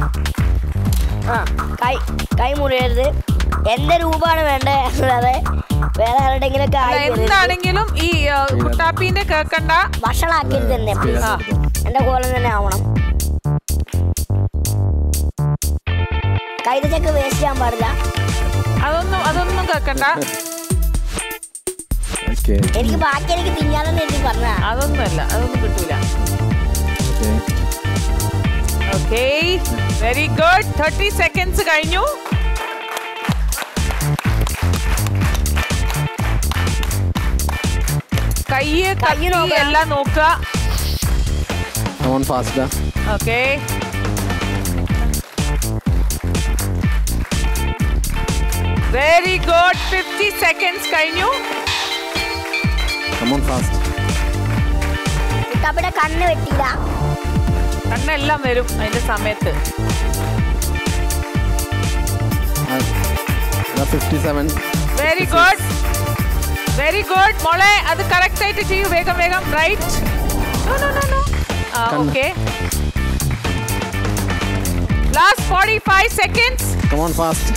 ആ കൈ കൈ മുറിയരുത് എന്റെ രൂപമാണ് വേണ്ടത് അല്ലാതെ വേറെ ആരുടെങ്കിലും ഒക്കെ അല്ല, ആയി പോകരുത്. എന്താണെങ്കിലും ഈ ആ, കുട്ടാപ്പീന്റെ കേക്കണ്ട വഷളാക്കരുത് തന്നെ please. ആ. എന്റെ കോലം തന്നെ ആവണം കൈതച്ചക്ക് വേസ്റ്റ് ചെയ്യാൻ പാടില്ല അതൊന്നും അതൊന്നും കേക്കണ്ട ഓക്കെ എനിക്ക് ബാക്കി എനിക്ക് തിന്നാനെന്ന് എനിക്ക് പറഞ്ഞ അതൊന്നുമല്ല അതൊന്നും കിട്ടൂല okay okay very good thirty seconds കഴിഞ്ഞു കയ്യ് കയ്യ് നോക്കാം. എല്ലാം നോക്കുക come on fast okay very good fifty seconds കഴിഞ്ഞു കമോൺ ഫാസ്റ്റ് കുട്ടാപ്പിയുടെ കണ്ണ് വെട്ടിയില്ല കണ്ണെല്ലാം വരും അതിന്റെ സമയത്ത് fifty seven very good very good മോളെ അത് കറക്റ്റ് ആയിട്ട് ചെയ്യൂ വേഗം വേഗം റൈറ്റ് കണ്ണ്. Okay last forty five seconds come on fast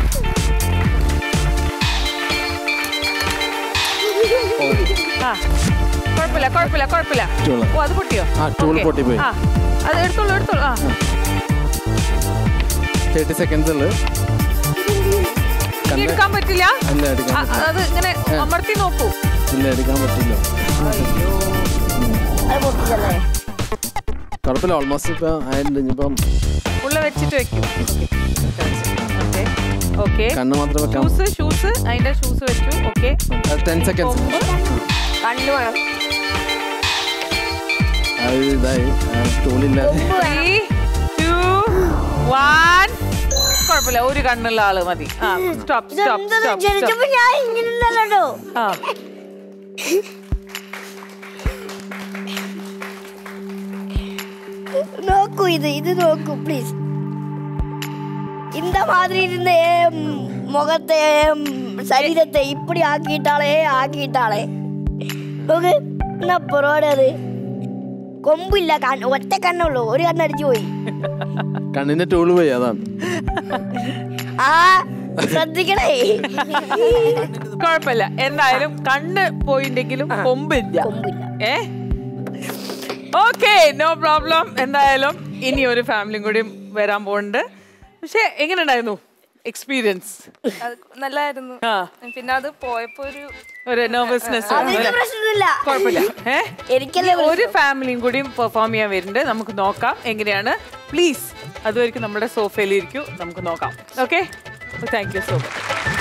ആ കുഴപ്പമില്ല കുഴപ്പമില്ല കുഴപ്പമില്ല ടൂള്. ഓ അത് പൊട്ടിയോ ആ, ടൂൾ Okay. പൊട്ടിപ്പോയി. ആ അത് എടുത്തോളൂ എടുത്തോളൂ ആ തേർട്ടി സെക്കൻഡ്സ് ഉള്ളു ഇനി എടുക്കാൻ പറ്റില്ല ഇല്ല എടുക്കാൻ ആ, പറ്റില്ല അത് ഇങ്ങനെ അമർത്തി നോക്കൂ ഇല്ല എടുക്കാൻ പറ്റില്ല അയ്യോ അത് പൊട്ടിച്ചല്ലേ കുഴപ്പമില്ല ഓൾമോസ്റ്റ് ഇപ്പൊ ആയിട്ടുണ്ട് ഇനിയിപ്പം ഉള്ള വെച്ചിട്ട് വെക്കും ഓക്കെ ഓക്കെ കണ്ണ് മാത്രം വെക്കാം ഷൂസ് ഷൂസ് അതിന്റെ ഷൂസ് വെച്ചു ഓക്കെ ടെൻ സെക്കൻഡ്സ് കണ്ണു വേണം അത് ഇതായി ടൂളില്ലാതെ കൊമ്പ് വേണം ത്രീ ടു വൺ കുഴപ്പമില്ല ഒരു കണ്ണുള്ള ആള് മതി ആ സ്റ്റോപ്പ് സ്റ്റോപ്പ് ഇതെന്താ സ്റ്റോപ്പ് ജനിച്ചപ്പോ ഞാൻ ഇങ്ങനെ ആ നോക്കൂ ഇത് ഇത് നോക്കൂ പ്ലീസ് இந்த மாதிரி இருந்த என் முகத்தை என் சரீரத்தை இப்படி ஆக்கிட்டாளே ஆக்கிட்டாளே നോക്ക് എന്നാ പൊറോടെ അത് കൊമ്പില്ല കണ്ണ് ഒറ്റ കണ്ണുള്ളൂ ഒരു കണ്ണടിച്ചു പോയി കണ്ണിന്റെ ടൂള് പോയി അതാണ് ആ ശ്രദ്ധിക്കണേ കുഴപ്പമില്ല എന്തായാലും കണ്ണ് പോയിണ്ടെങ്കിലും കൊമ്പില്ല കൊമ്പില്ല ഏ ഓക്കെ നോ പ്രോബ്ലം എന്തായാലും ഇനി ഒരു ഫാമിലിയും കൂടി വരാൻ പോകുന്നുണ്ട് പക്ഷെ എങ്ങനെ ഉണ്ടായിരുന്നു എക്സ്പീരിയൻസ് അത് നല്ലായിരുന്നു ആ പിന്നെ അത് പോയപ്പോ ഒരു ഒരു നെർവസ്നെസ് അതിന് പ്രശ്നമില്ല കുഴപ്പമില്ല ഏ എനിക്കല്ലേ ഒരു ഫാമിലിയും കൂടി പെർഫോം ചെയ്യാൻ വരുന്നുണ്ട് നമുക്ക് നോക്കാം എങ്ങനെയാണ് പ്ലീസ് അതുവരെയ്ക്കും നമ്മുടെ സോഫയിൽ ഇരിക്കൂ നമുക്ക് നോക്കാം okay thank you so much